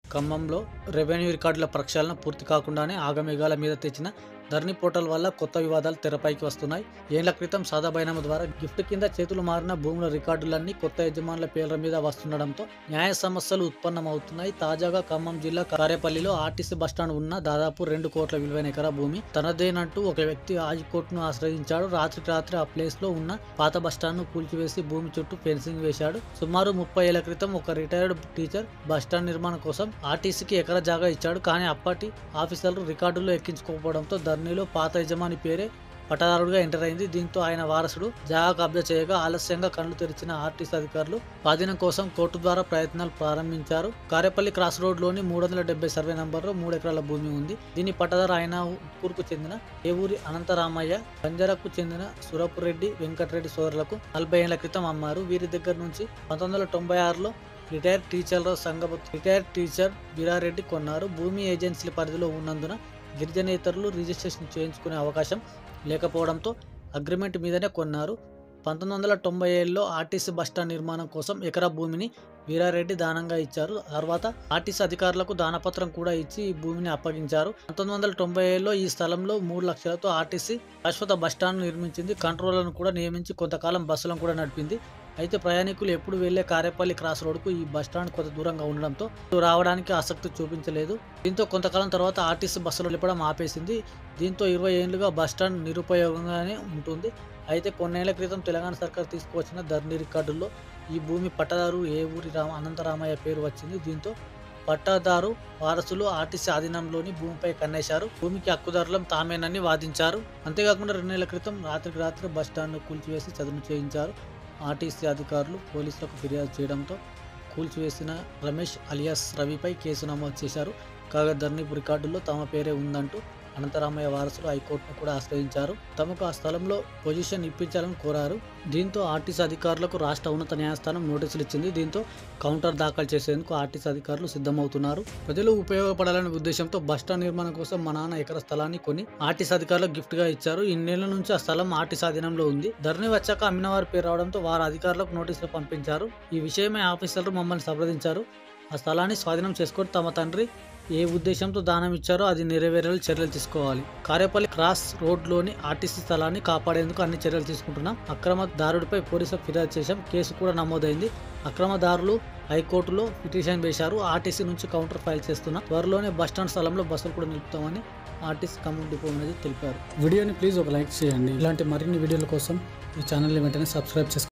ఖమ్మంలో రెవెన్యూ రికార్డుల ప్రక్షాళన పూర్తి కాకుండానే ఆగమేఘాల మీద తెచ్చిన ధరణి పోర్టల్ వల్ల కొత్త వివాదాలు తెరపైకి వస్తున్నాయి ఏళ్ల క్రితం సాదా బైనామా ద్వారా గిఫ్ట్ కింద చేతులు మారిన భూముల రికార్డులన్నీ కొత్త యజమానుల పేర్ల మీద వస్తుండడంతో న్యాయ సమస్యలు ఉత్పన్నమవుతున్నాయి తాజాగా ఖమ్మం జిల్లా కారేపల్లిలో ఆర్టీసీ బస్టాండ్ ఉన్న దాదాపు రెండు కోట్ల విలువైన ఎకరా భూమి తనదేనంటూ ఒక వ్యక్తి హైకోర్టును ఆశ్రయించాడు రాత్రికి రాత్రి ఆ ప్లేస్ లో ఉన్న పాత బస్టాండ్ ను కూల్చివేసి భూమి చుట్టూ ఫెన్సింగ్ వేశాడు సుమారు ముప్పై ఏళ్ల క్రితం ఒక రిటైర్డ్ టీచర్ బస్టాండ్ నిర్మాణం కోసం ఆర్టీసీకి ఎకరా జాగా ఇచ్చాడు కానీ అప్పటి ఆఫీసర్లు రికార్డుల్లో ఎక్కించుకోకపోవడంతో ధర్నీలో పాత యజమాని పేరే పట్టదారుడుగా ఎంటర్ అయింది దీంతో ఆయన వారసుడు జాగా కబ్జా చేయగా ఆలస్యంగా కళ్ళు తెరిచిన ఆర్టీసీ అధికారులు స్వాధీనం కోసం కోర్టు ద్వారా ప్రయత్నాలు ప్రారంభించారు కారేపల్లి క్రాస్ రోడ్ లోని మూడు వందల డెబ్బై సర్వే నంబర్లో మూడు ఎకరాల భూమి ఉంది దీని పట్టదారు ఆయన ఊరుకు చెందిన ఏ ఊరి అనంతరామయ్య బంజరకు చెందిన సురపురెడ్డి వెంకటరెడ్డి సోదరులకు నలభై ఏళ్ల క్రితం అమ్మారు వీరి దగ్గర నుంచి పంతొమ్మిది వందల తొంభై ఆరులో రిటైర్డ్ టీచర్ల సంఘ రిటైర్డ్ టీచర్ వీరారెడ్డి కొన్నారు భూమి ఏజెన్సీల పరిధిలో ఉన్నందున గిరిజనేతరులు రిజిస్ట్రేషన్ చేయించుకునే అవకాశం లేకపోవడంతో అగ్రిమెంట్ మీదనే కొన్నారు పంతొమ్మిది వందల తొంభై ఏడులో ఆర్టీసీ బస్టాండ్ నిర్మాణం కోసం ఎకరా భూమిని వీరారెడ్డి దానంగా ఇచ్చారు తర్వాత ఆర్టీసీ అధికారులకు దానపత్రం కూడా ఇచ్చి ఈ భూమిని అప్పగించారు పంతొమ్మిది వందల తొంభై ఏడులో ఈ స్థలంలో మూడు లక్షలతో ఆర్టీసీ శాశ్వత బస్టాండ్ నిర్మించింది కంట్రోలర్ను కూడా నియమించి కొంతకాలం బస్సులను కూడా నడిపింది అయితే ప్రయాణికులు ఎప్పుడు వెళ్లే కారేపల్లి క్రాస్ రోడ్కు ఈ బస్టాండ్ కొంత దూరంగా ఉండడంతో రావడానికి ఆసక్తి చూపించలేదు దీంతో కొంతకాలం తర్వాత ఆర్టీసీ బస్సులు నిలపడం ఆపేసింది దీంతో ఇరవై ఏళ్లుగా బస్టాండ్ నిరుపయోగంగానే ఉంటుంది అయితే కొన్నేళ్ల క్రితం తెలంగాణ సర్కార్ తీసుకువచ్చిన ధరణి రికార్డుల్లో ఈ భూమి పట్టదారు ఏ ఊరి రామ అనంతరామయ్య పేరు వచ్చింది దీంతో పట్టాదారు వారసులు ఆర్టీసీ ఆధీనంలోని భూమిపై కన్నేశారు భూమికి హక్కుదారులం తామేనని వాదించారు అంతేకాకుండా రెండు నెలల క్రితం రాత్రికి రాత్రి బస్టాండ్ను కూల్చివేసి చదును చేయించారు ఆర్టీసీ అధికారులు పోలీసులకు ఫిర్యాదు చేయడంతో కూల్చివేసిన రమేష్ అలియాస్ రవిపై కేసు నమోదు చేశారు కాగా ధరణి రికార్డుల్లో తమ పేరే ఉందంటూ అనంతరామయ్య వారసులు హైకోర్టును కూడా ఆశ్రయించారు తమకు ఆ స్థలంలో పొజిషన్ ఇప్పించాలని కోరారు దీంతో ఆర్టీసీ అధికారులకు రాష్ట్ర ఉన్నత న్యాయస్థానం నోటీసులు ఇచ్చింది దీంతో కౌంటర్ దాఖలు చేసేందుకు ఆర్టీసీ అధికారులు సిద్ధమవుతున్నారు ప్రజలు ఉపయోగపడాలనే ఉద్దేశంతో బస్టాండ్ నిర్మాణం కోసం మా నాన్న ఎకర స్థలాన్ని కొని ఆర్టీసీ అధికారులకు గిఫ్ట్ గా ఇచ్చారు ఇన్నేళ్ల నుంచి ఆ స్థలం ఆర్టీసీ అధీనంలో ఉంది ధరణి వచ్చాక అమ్మిన వారి పేరు రావడంతో వారు అధికారులకు నోటీసులు పంపించారు ఈ విషయమై ఆఫీసర్లు మమ్మల్ని సంప్రదించారు ఆ స్థలాన్ని స్వాధీనం చేసుకొని తమ తండ్రి ఏ ఉద్దేశంతో దానం ఇచ్చారో అది నెరవేరేలా చర్యలు తీసుకోవాలి కారేపల్లి క్రాస్ రోడ్లోని ఆర్టీసీ స్థలాన్ని కాపాడేందుకు అన్ని చర్యలు తీసుకుంటున్నాం అక్రమదారుడిపై పోలీసులకు ఫిర్యాదు చేశాం కేసు కూడా నమోదైంది అక్రమదారులు హైకోర్టులో పిటిషన్ వేశారు ఆర్టీసీ నుంచి కౌంటర్ ఫైల్ చేస్తున్నాం త్వరలోనే బస్టాండ్ స్థలంలో బస్సులు కూడా నిలుపుతామని ఆర్టీసీ కమ్యూనిటీ డిపో అనేది తెలిపారు వీడియోని ప్లీజ్ ఒక లైక్ చేయండి ఇలాంటి మరిన్ని వీడియోల కోసం ఈ ఛానల్ని వెంటనే సబ్స్క్రైబ్ చేసుకోండి